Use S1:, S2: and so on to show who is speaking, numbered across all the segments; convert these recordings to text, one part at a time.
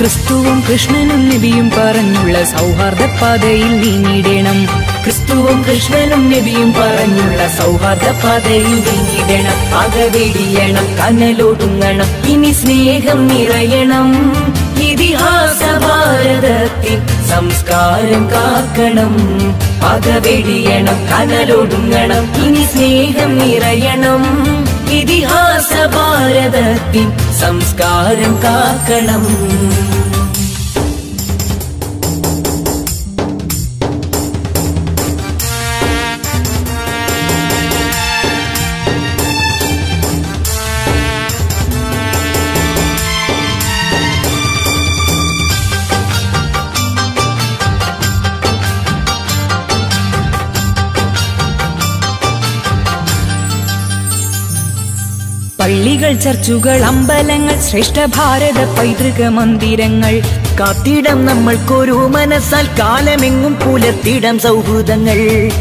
S1: ക്രിസ്തുവും കൃഷ്ണനും നബിയും പറഞ്ഞുള്ള സൗഹാർദ്ദ പാതയിൽ നീങ്ങിടണം ക്രിസ്തുവും കൃഷ്ണനും നബിയും പറഞ്ഞുള്ള സൗഹാർദ്ദ പാതയിൽ നീങ്ങിടണം അകവെടിയണം കനലൊടുങ്ങണം ഇനി സ്നേഹം നിറയണം ഇതിഹാസ ഭാരതത്തിൻ സംസ്കാരം കാക്കണം പകവെടിയണം കനലൊടുങ്ങണം ഇനി സ്നേഹം നിറയണം ഇതിഹാസ ഭാരതത്തിൻ സംസ്കാരം കാക്കണം പള്ളികൾ ചർച്ചുകൾ അമ്പലങ്ങൾ ശ്രേഷ്ഠ ഭാരത പൈതൃക മന്ദിരങ്ങൾ കാത്തിടം നമ്മൾക്കൊരു മനസ്സാൽ കാലമെങ്ങും പുലർത്തിടം സൗഹൃദങ്ങൾ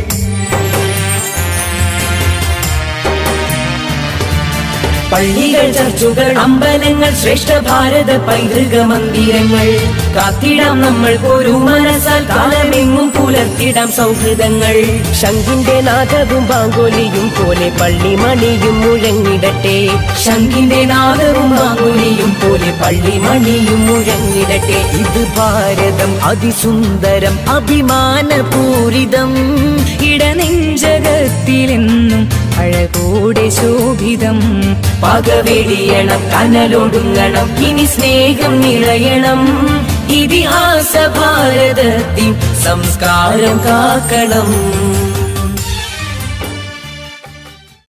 S1: പള്ളികൾ ചർച്ചുകൾ അമ്പലങ്ങൾ ശ്രേഷ്ഠ ഭാരത പൈതൃക മന്ദിരങ്ങൾ കാത്തിടാം നമ്മൾ ഒരു മനസ്സാൽ കാലമെങ്ങും പുലർത്തിടാം സൗഹൃദങ്ങൾ
S2: ശംഖിന്റെ നാദവും ബാങ്കോലിയും പോലെ പള്ളിമണിയും മുഴങ്ങിടട്ടെ
S1: ശംഖിന്റെ നാദവും മാങ്കുലിയും പോലെ പള്ളിമണിയും മുഴങ്ങിടട്ടെ
S2: ഇത് ഭാരതം അതിസുന്ദരം അഭിമാനപൂരിതം
S1: ഇടനെഞ്ചകത്തിലെന്നും അഴകോടെ ശോഭിതം പകവെടിയണം കനലൊടുങ്ങണം ഇനി സ്നേഹം നിറയണം ഇതിഹാസ ഭാരതത്തിൻ സംസ്കാരം കാക്കണം